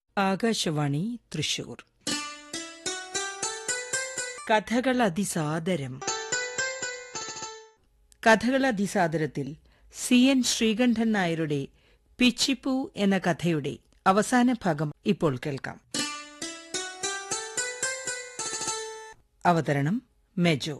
ആകാശവാണി തൃശൂർ കഥകൾ അതിസാദരം കഥകൾ അതിസാദരത്തിൽ C N Sreekandan നായരുടെ പിച്ചിപ്പൂ എന്ന കഥയുടെ അവസാന ഭാഗം ഇപ്പോൾ കേൾക്കാം അവതരണം മെജോ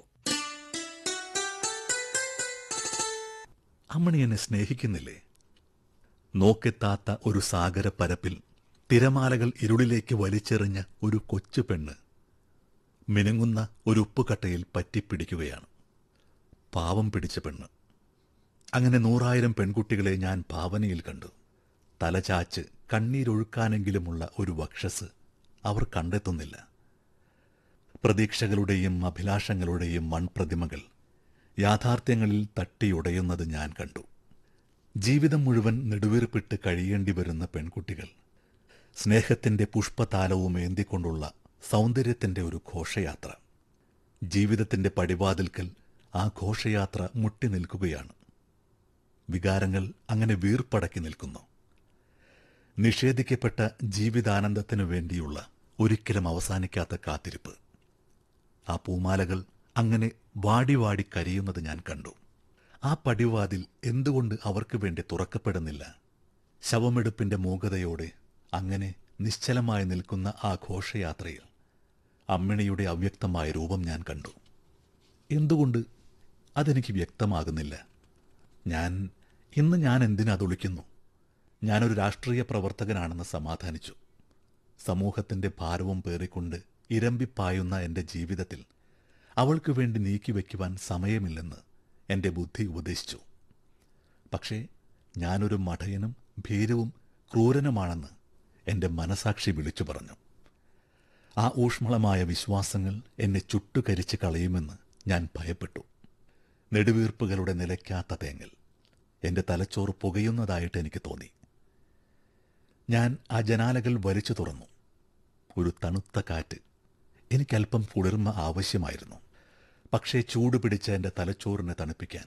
അമ്മണി എന്നെ സ്നേഹിക്കുന്നില്ലേ നോക്കെത്താത്ത ഒരു സാഗരപ്പരപ്പിൽ തിരമാലകൾ ഇരുളിലേക്ക് വലിച്ചെറിഞ്ഞ ഒരു കൊച്ചു പെണ്ണ് മിനുങ്ങുന്ന ഒരു ഉപ്പുകട്ടയിൽ പറ്റിപ്പിടിക്കുകയാണ് പാവം പിടിച്ച പെണ്ണ് അങ്ങനെ നൂറായിരം പെൺകുട്ടികളെ ഞാൻ ഭാവനയിൽ കണ്ടു തലചാച്ച് കണ്ണീരൊഴുക്കാനെങ്കിലുമുള്ള ഒരു വക്ഷസ് അവർ കണ്ടെത്തുന്നില്ല പ്രതീക്ഷകളുടെയും അഭിലാഷങ്ങളുടെയും മൺപ്രതിമകൾ യാഥാർത്ഥ്യങ്ങളിൽ തട്ടിയുടയുന്നത് ഞാൻ കണ്ടു ജീവിതം മുഴുവൻ നെടുവീർപ്പിട്ട് കഴിയേണ്ടി വരുന്ന പെൺകുട്ടികൾ സ്നേഹത്തിന്റെ പുഷ്പതാലവും ഏന്തിക്കൊണ്ടുള്ള സൗന്ദര്യത്തിന്റെ ഒരു ഘോഷയാത്ര ജീവിതത്തിന്റെ പടിവാതിൽക്കൽ ആ ഘോഷയാത്ര മുട്ടി നിൽക്കുകയാണ് വികാരങ്ങൾ അങ്ങനെ വീർപ്പടക്കി നിൽക്കുന്നു നിഷേധിക്കപ്പെട്ട ജീവിതാനന്ദത്തിനു വേണ്ടിയുള്ള ഒരിക്കലും അവസാനിക്കാത്ത കാത്തിരിപ്പ് ആ പൂമാലകൾ അങ്ങനെ വാടി വാടി കരിയുന്നത് ഞാൻ കണ്ടു ആ പടിവാതിൽ എന്തുകൊണ്ട് അവർക്ക് വേണ്ടി തുറക്കപ്പെടുന്നില്ല ശവമെടുപ്പിന്റെ മൂകതയോടെ അങ്ങനെ നിശ്ചലമായി നിൽക്കുന്ന ആ ഘോഷയാത്രയിൽ അമ്മിണിയുടെ അവ്യക്തമായ രൂപം ഞാൻ കണ്ടു എന്തുകൊണ്ട് അതെനിക്ക് വ്യക്തമാകുന്നില്ല ഞാൻ ഇന്ന് ഞാൻ എന്തിനതൊളിക്കുന്നു ഞാനൊരു രാഷ്ട്രീയ പ്രവർത്തകനാണെന്ന് സമാധാനിച്ചു സമൂഹത്തിന്റെ ഭാരവും പേറിക്കൊണ്ട് ഇരമ്പിപ്പായുന്ന എന്റെ ജീവിതത്തിൽ അവൾക്ക് വേണ്ടി നീക്കിവെക്കുവാൻ സമയമില്ലെന്ന് എന്റെ ബുദ്ധി ഉപദേശിച്ചു പക്ഷേ ഞാനൊരു മഠയനും ഭീരവും ക്രൂരനുമാണെന്ന് എന്റെ മനസാക്ഷി വിളിച്ചു പറഞ്ഞു ആ ഊഷ്മളമായ വിശ്വാസങ്ങൾ എന്നെ ചുട്ടുകരിച്ച് കളയുമെന്ന് ഞാൻ ഭയപ്പെട്ടു നെടുവീർപ്പുകളുടെ നിലയ്ക്കാത്ത തേങ്ങൽ എന്റെ തലച്ചോറ് പുകയുന്നതായിട്ട് എനിക്ക് തോന്നി ഞാൻ ആ ജനാലകൾ വലിച്ചു തുറന്നു ഒരു തണുത്ത കാറ്റ് എനിക്കല്പം കുളിർമ ആവശ്യമായിരുന്നു പക്ഷേ ചൂട് പിടിച്ച എന്റെ തലച്ചോറിനെ തണുപ്പിക്കാൻ